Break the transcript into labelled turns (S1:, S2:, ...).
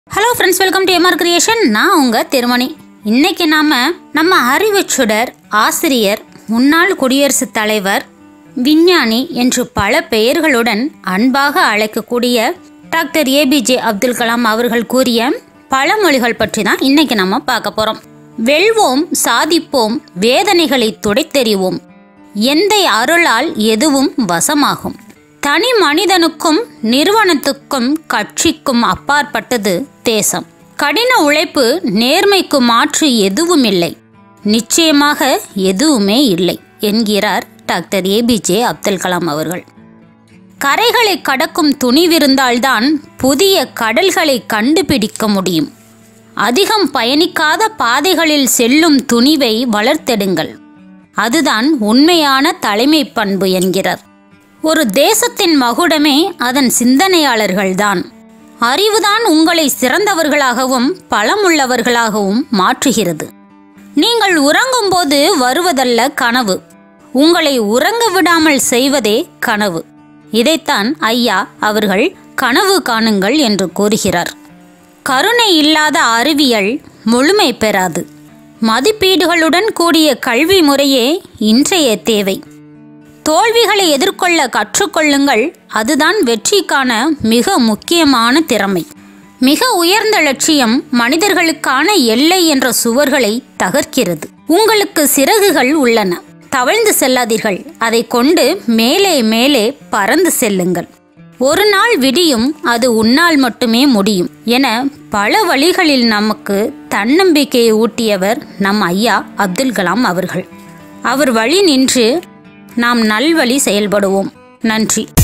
S1: hello friends welcome to MR creation நான் உங்கள் திருமணி இன்னைக்கு நாம நம்ம அறிவுச்சுடர் ஆசிரியர் முன்னாள் குடியரசுத் தலைவர் விஞ்ஞானி என்று பல பெயர்களுடன் அன்பாக அழைக்கக்கூடிய டாக்டர் ஏபிஜே அப்துல் கலாம் அவர்கள் கூறிய பழமொழிகள் பற்றி தான் இன்னைக்கு நம்ம பார்க்க போறோம் வெல்வோம் சாதிப்போம் வேதனைகளை துடைத்தெறிவோம் எந்தை அருளால் எதுவும் வசமாகும் தனி மனிதனுக்கும் நிறுவனத்துக்கும் கட்சிக்கும் அப்பாற்பட்டது தேசம் கடின உழைப்பு நேர்மைக்கு மாற்று எதுவும் இல்லை நிச்சயமாக எதுவுமே இல்லை என்கிறார் டாக்டர் ஏபிஜே அப்துல் கலாம் அவர்கள் கரைகளை கடக்கும் துணிவிருந்தால்தான் புதிய கடல்களை கண்டுபிடிக்க முடியும் அதிகம் பயணிக்காத பாதைகளில் செல்லும் துணிவை வளர்த்தெடுங்கள் அதுதான் உண்மையான தலைமை பண்பு என்கிறார் ஒரு தேசத்தின் மகுடமே அதன் சிந்தனையாளர்கள்தான் அறிவுதான் உங்களை சிறந்தவர்களாகவும் பலமுள்ளவர்களாகவும் மாற்றுகிறது நீங்கள் உறங்கும்போது வருவதல்ல கனவு உங்களை உறங்க விடாமல் செய்வதே கனவு இதைத்தான் ஐயா அவர்கள் கனவு காணுங்கள் என்று கூறுகிறார் கருணை இல்லாத அறிவியல் முழுமை பெறாது மதிப்பீடுகளுடன் கூடிய கல்வி முறையே இன்றைய தேவை தோல்விகளை எதிர்கொள்ள கற்றுக்கொள்ளுங்கள் அதுதான் வெற்றிக்கான மிக முக்கியமான திறமை மிக உயர்ந்த லட்சியம் மனிதர்களுக்கான எல்லை என்ற சுவர்களை தகர்க்கிறது உங்களுக்கு சிறகுகள் உள்ளன தவழ்ந்து செல்லாதீர்கள் அதை கொண்டு மேலே மேலே பறந்து செல்லுங்கள் ஒரு நாள் விடியும் அது உன்னால் மட்டுமே முடியும் என பல வழிகளில் நமக்கு தன்னம்பிக்கையை ஊட்டியவர் நம் ஐயா அப்துல் கலாம் அவர்கள் அவர் வழி நின்று நாம் நல்வழி செயல்படுவோம் நன்றி